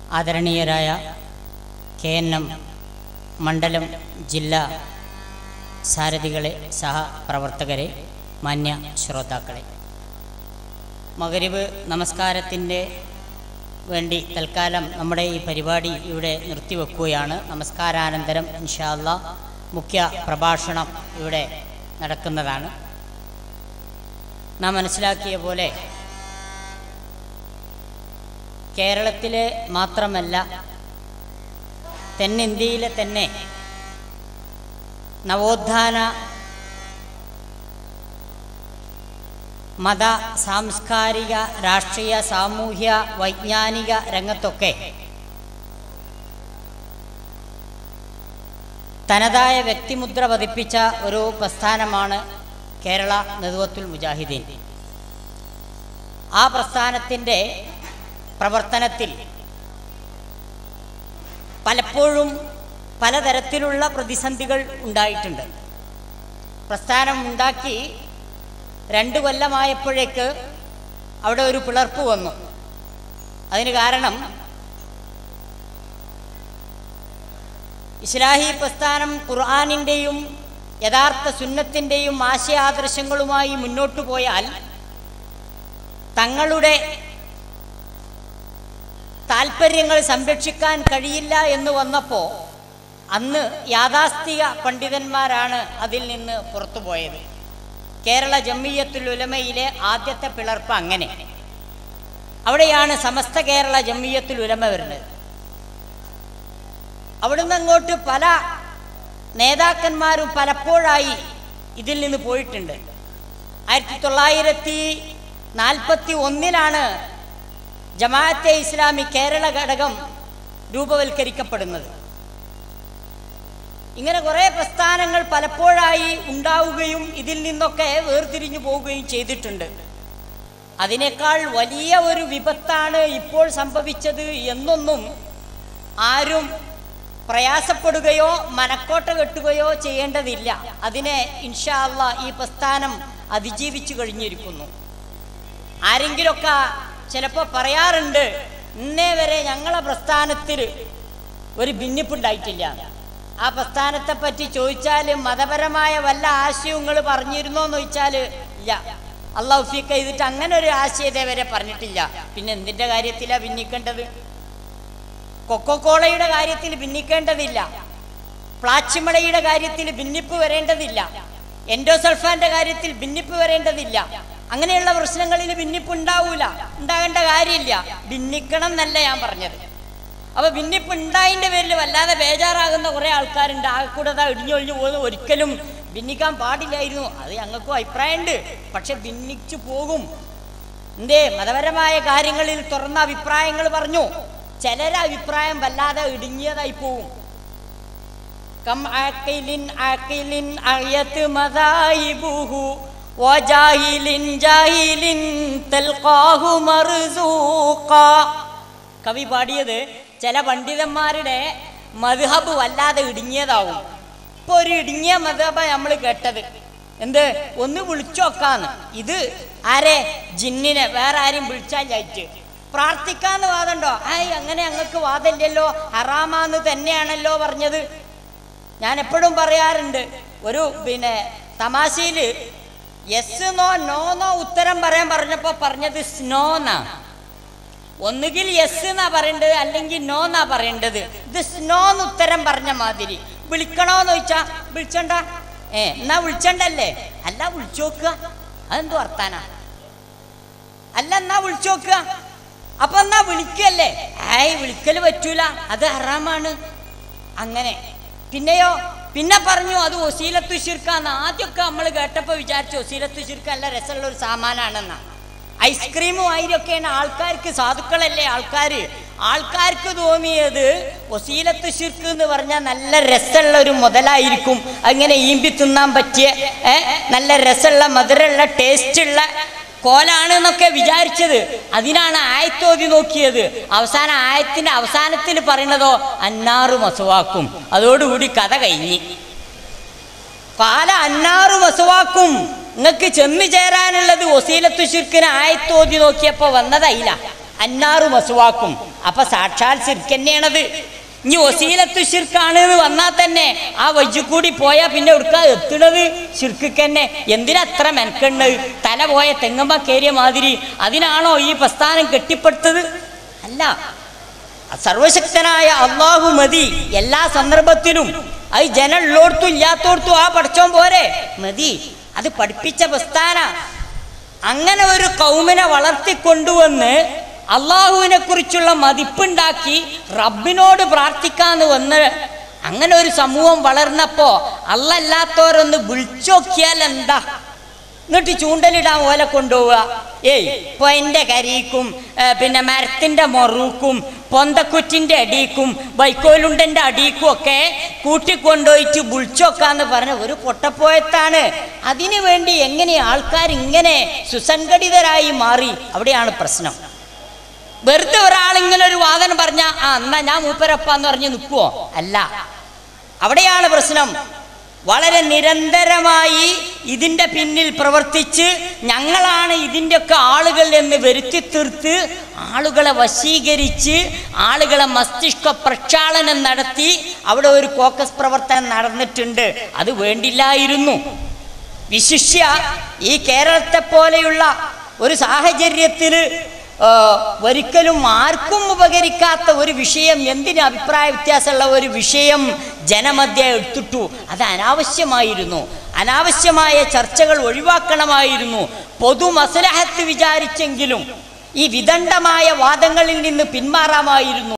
ആദരണീയരായ K N M മണ്ഡലം ജില്ലാ സാരഥികളെ സഹപ്രവർത്തകരെ മാന്യ ശ്രോതാക്കളെ മകരിബ് നമസ്കാരത്തിൻ്റെ വേണ്ടി തൽക്കാലം നമ്മുടെ ഈ പരിപാടി ഇവിടെ നിർത്തിവെക്കുകയാണ് നമസ്കാരാനന്തരം ഇൻഷാല്ല മുഖ്യ പ്രഭാഷണം ഇവിടെ നടക്കുന്നതാണ് നാം മനസ്സിലാക്കിയ പോലെ കേരളത്തിലെ മാത്രമല്ല തെന്നിന്ത്യയിലെ തന്നെ നവോത്ഥാന മത സാംസ്കാരിക രാഷ്ട്രീയ സാമൂഹ്യ വൈജ്ഞാനിക രംഗത്തൊക്കെ തനതായ വ്യക്തിമുദ്ര പതിപ്പിച്ച ഒരു പ്രസ്ഥാനമാണ് കേരള നേതൃത്വത്തിൽ മുജാഹിദീൻ ആ പ്രസ്ഥാനത്തിൻ്റെ പ്രവർത്തനത്തിൽ പലപ്പോഴും പലതരത്തിലുള്ള പ്രതിസന്ധികൾ ഉണ്ടായിട്ടുണ്ട് പ്രസ്ഥാനം ഉണ്ടാക്കി രണ്ട് കൊല്ലമായപ്പോഴേക്ക് അവിടെ ഒരു പിളർപ്പ് വന്നു അതിന് കാരണം ഇസ്ലാഹി പ്രസ്ഥാനം ഖുർആാനിൻ്റെയും യഥാർത്ഥ സുന്നത്തിൻ്റെയും ആശയാദർശങ്ങളുമായി മുന്നോട്ടു പോയാൽ തങ്ങളുടെ താല്പര്യങ്ങൾ സംരക്ഷിക്കാൻ കഴിയില്ല എന്ന് വന്നപ്പോൾ അന്ന് യാഥാസ്ഥിക പണ്ഡിതന്മാരാണ് അതിൽ നിന്ന് പുറത്തുപോയത് കേരള ജമ്മിയത്തുൽ ഉലമയിലെ ആദ്യത്തെ പിളർപ്പ് അങ്ങനെ അവിടെയാണ് സമസ്ത കേരള ജമ്മിയത്തുൽ ഉലമ വരുന്നത് അവിടുന്ന് അങ്ങോട്ട് പല നേതാക്കന്മാരും പലപ്പോഴായി ഇതിൽ നിന്ന് പോയിട്ടുണ്ട് ആയിരത്തി തൊള്ളായിരത്തി നാൽപ്പത്തി ഒന്നിലാണ് ജമാഅത്തെ ഇസ്ലാമി കേരള ഘടകം രൂപവൽക്കരിക്കപ്പെടുന്നത് ഇങ്ങനെ കുറേ പ്രസ്ഥാനങ്ങൾ പലപ്പോഴായി ഉണ്ടാവുകയും ഇതിൽ നിന്നൊക്കെ വേർതിരിഞ്ഞു പോവുകയും ചെയ്തിട്ടുണ്ട് അതിനേക്കാൾ വലിയ ഒരു വിപത്താണ് ഇപ്പോൾ സംഭവിച്ചത് എന്നൊന്നും ആരും പ്രയാസപ്പെടുകയോ മനക്കോട്ട കെട്ടുകയോ ചെയ്യേണ്ടതില്ല അതിനെ ഇൻഷാ അള്ളാ ഈ പ്രസ്ഥാനം അതിജീവിച്ചു കഴിഞ്ഞിരിക്കുന്നു ആരെങ്കിലൊക്കെ ചിലപ്പോൾ പറയാറുണ്ട് ഇന്നേ വരെ ഞങ്ങളെ പ്രസ്ഥാനത്തിൽ ഒരു ഭിന്നിപ്പുണ്ടായിട്ടില്ല ആ പ്രസ്ഥാനത്തെ പറ്റി ചോദിച്ചാൽ മതപരമായ വല്ല ആശയങ്ങൾ പറഞ്ഞിരുന്നോ എന്ന് ചോദിച്ചാൽ ഇല്ല അള്ളാഹു ഫീക്ക് ചെയ്തിട്ട് അങ്ങനെ ഒരു ആശയത്തെ വരെ പറഞ്ഞിട്ടില്ല പിന്നെ എന്തിൻ്റെ കാര്യത്തിലാണ് ഭിന്നിക്കേണ്ടത് കൊക്കോക്കോളയുടെ കാര്യത്തിൽ ഭിന്നിക്കേണ്ടതില്ല പ്ലാച്ചിമളയുടെ കാര്യത്തിൽ ഭിന്നിപ്പ് വരേണ്ടതില്ല എൻഡോസൾഫാന്റെ കാര്യത്തിൽ ഭിന്നിപ്പ് വരേണ്ടതില്ല അങ്ങനെയുള്ള പ്രശ്നങ്ങളിൽ ഭിന്നിപ്പ് ഉണ്ടാവൂല ഉണ്ടാകേണ്ട കാര്യമില്ല ഭിന്നിക്കണം എന്നല്ല ഞാൻ പറഞ്ഞത് അപ്പൊ ഭിന്നിപ്പ് ഉണ്ടായതിന്റെ പേരിൽ വല്ലാതെ ബേജാറാകുന്ന കുറെ ആൾക്കാരുണ്ട് ആ കൂടെ അതാ ഇടിഞ്ഞൊഴിഞ്ഞു പോകുന്നു ഒരിക്കലും ഭിന്നിക്കാൻ പാടില്ലായിരുന്നു അത് ഞങ്ങൾക്കും അഭിപ്രായമുണ്ട് പക്ഷെ ഭിന്നിച്ചു പോകും എന്തേ മതപരമായ കാര്യങ്ങളിൽ തുറന്ന അഭിപ്രായങ്ങൾ പറഞ്ഞു ചിലരെ അഭിപ്രായം വല്ലാതെ ഇടുങ്ങിയതായി പോവും കം ആക്കിലിൻ ആക്കിലിൻ അയത്ത് മദായിബുഹു വജാഹിലിൻ ജാഹിലിൻ തൽഖാഹു മർസൂഖ കവി പാടിയത് ചില പണ്ഡിതന്മാരുടെ മദ്ഹബ് വല്ലാതെ ഇടുങ്ങിയതാവും ഇപ്പൊ ഒരു ഇടുങ്ങിയ മദ്ഹബ നമ്മൾ കേട്ടത് എന്ത് ഒന്ന് വിളിച്ചോക്കാന്ന് ഇത് ആരെ ജിന്നിനെ വേറെ ആരും വിളിച്ചാൽ ചായിച്ച് പ്രാർത്ഥിക്കാന്ന് വാദമുണ്ടോ ആയ് അങ്ങനെ ഞങ്ങൾക്ക് വാദമില്ലല്ലോ ഹറാമാന്ന് തന്നെയാണല്ലോ പറഞ്ഞത് ഞാൻ എപ്പോഴും പറയാറുണ്ട് ഒരു പിന്നെ തമാശയിൽ യെസ് നോ നോ നോ ഉത്തരം പറയാൻ പറഞ്ഞപ്പോൾ പറഞ്ഞത് സ്നോ എന്നാ ഒന്നുകിൽ യെസ് എന്നാ പറയേണ്ടത് അല്ലെങ്കിൽ നോ എന്നാ പറയേണ്ടത് ഇത് സ്നോ എന്ന് ഉത്തരം പറഞ്ഞ മാതിരി വിളിക്കണോന്ന് ചോദിച്ചാ വിളിച്ചണ്ട ഏ എന്നാ വിളിച്ചണ്ടല്ലേ അല്ല വിളിച്ചു നോക്കുക അതെന്ത് വർത്താനാ അല്ല എന്നാ വിളിച്ചു നോക്കുക അപ്പൊ എന്നാ വിളിക്കല്ലേ ഏയ് വിളിക്കല് പറ്റൂല അത് ഹറാമാണ് അങ്ങനെ പിന്നെയോ പിന്നെ പറഞ്ഞു അത് ഒസീലത്തു ശിർക്കാന്ന് ആദ്യമൊക്കെ നമ്മൾ കേട്ടപ്പോൾ വിചാരിച്ചു ഒസീലത്തു ശിർക്ക നല്ല രസമുള്ള ഒരു സാമാനാണെന്നാ ഐസ്ക്രീമും ആയിരൊക്കെയാണ് ആൾക്കാർക്ക് സാധുക്കളല്ലേ ആൾക്കാർ ആൾക്കാർക്ക് തോന്നിയത് ഒസീലത്ത് ശിർക്ക് എന്ന് പറഞ്ഞാൽ നല്ല രസമുള്ള ഒരു മുതലായിരിക്കും അങ്ങനെ ഈമ്പി തിന്നാൻ പറ്റിയ ഏ, നല്ല രസമുള്ള മധുരമുള്ള ടേസ്റ്റുള്ള കോലാണ് എന്നൊക്കെ വിചാരിച്ചത് അതിനാണ് ആയത്തോതി നോക്കിയത് അവസാന ആയത്തിന്റെ അവസാനത്തിൽ പറയുന്നതോ അന്നാറ് മസുവാക്കും അതോടുകൂടി കഥ കഴിഞ്ഞ് പാല അന്നാറ് മസുവാക്കും നിങ്ങൾക്ക് ചെന്നു ചേരാനുള്ളത് ഒസീലത്തു ശിർക്കിന് ആയത്തോതി നോക്കിയപ്പോൾ വന്നതയില്ല അന്നാറു മസുവാക്കും അപ്പൊ സാക്ഷാൽ ശിർക്ക് തന്നെയാണത് ഇനി ഒസീലത്തു ശിർക്കാണ് എന്ന് വന്നാൽ തന്നെ ആ വജ്ജു കൂടി പോയാൽ പിന്നെ എടുക്കാ എത്തുന്നത് ശിർക്ക് തന്നെ എന്തിനാ അത്ര മെനക്കെണ്ണത് തല പോയ തെങ്ങമ്മ കയറിയ മാതിരി അതിനാണോ ഈ പ്രസ്ഥാനം കെട്ടിപ്പടുത്തത് അല്ല സർവശക്തനായ അള്ളാഹു മതി എല്ലാ സന്ദർഭത്തിലും അത് ജനം ഉള്ളോടത്തും ഇല്ലാത്തോടത്തും ആ പഠിച്ചോൻ പോരെ മതി അത് പഠിപ്പിച്ച പ്രസ്ഥാന അങ്ങനെ ഒരു കൗമിനെ വളർത്തിക്കൊണ്ടുവന്ന് അള്ളാഹുവിനെ കുറിച്ചുള്ള മതിപ്പുണ്ടാക്കി റബ്ബിനോട് പ്രാർത്ഥിക്കാന്ന് വന്ന് അങ്ങനെ ഒരു സമൂഹം വളർന്നപ്പോ അല്ലല്ലാത്തവരൊന്ന് വിളിച്ചോക്കിയാൽ എന്താ എന്നിട്ട് ചൂണ്ടലിടാൻ ഓല കൊണ്ടുപോവുക ഏയ് പൊയൻ്റെ കരിക്കും ഏ, പിന്നെ മരത്തിൻ്റെ മൊറൂക്കും പൊന്തക്കുറ്റിൻ്റെ അടിക്കും വൈക്കോലുണ്ടൻ്റെ അടിക്കും ഒക്കെ കൂട്ടിക്കൊണ്ടുപോയിട്ട് വിളിച്ചോക്കാന്ന് പറഞ്ഞ ഒരു പൊട്ടപ്പോയത്താണ് അതിനു വേണ്ടി എങ്ങനെ ആൾക്കാർ ഇങ്ങനെ സുസംഘടിതരായി മാറി അവിടെയാണ് പ്രശ്നം വെറുതെ ഒരാൾ ഇങ്ങനെ ഒരു വാദനം പറഞ്ഞ ആ എന്നാ ഞാൻ മൂപ്പരപ്പാന്ന് പറഞ്ഞ് നിൽക്കുവോ അല്ല അവിടെയാണ് പ്രശ്നം വളരെ നിരന്തരമായി ഇതിൻ്റെ പിന്നിൽ പ്രവർത്തിച്ച് ഞങ്ങളാണ് ഇതിൻ്റെയൊക്കെ ആളുകൾ എന്ന് വരുത്തി തീർത്ത് ആളുകളെ വശീകരിച്ച് ആളുകളെ മസ്തിഷ്ക പ്രക്ഷാളനം നടത്തി അവിടെ ഒരു കോക്കസ് പ്രവർത്തനം നടന്നിട്ടുണ്ട് അത് വേണ്ടില്ലായിരുന്നു വിശിഷ്യ ഈ കേരളത്തെ പോലെയുള്ള ഒരു സാഹചര്യത്തിൽ ഒരിക്കലും ആർക്കും ഉപകരിക്കാത്ത ഒരു വിഷയം എന്തിന് അഭിപ്രായ വ്യത്യാസമുള്ള ഒരു വിഷയം ജനമധ്യ എടുത്തിട്ടു അത് അനാവശ്യമായിരുന്നു അനാവശ്യമായ ചർച്ചകൾ ഒഴിവാക്കണമായിരുന്നു പൊതു മസലഹത്ത് വിചാരിച്ചെങ്കിലും ഈ വിദണ്ഡമായ വാദങ്ങളിൽ നിന്ന് പിന്മാറാമായിരുന്നു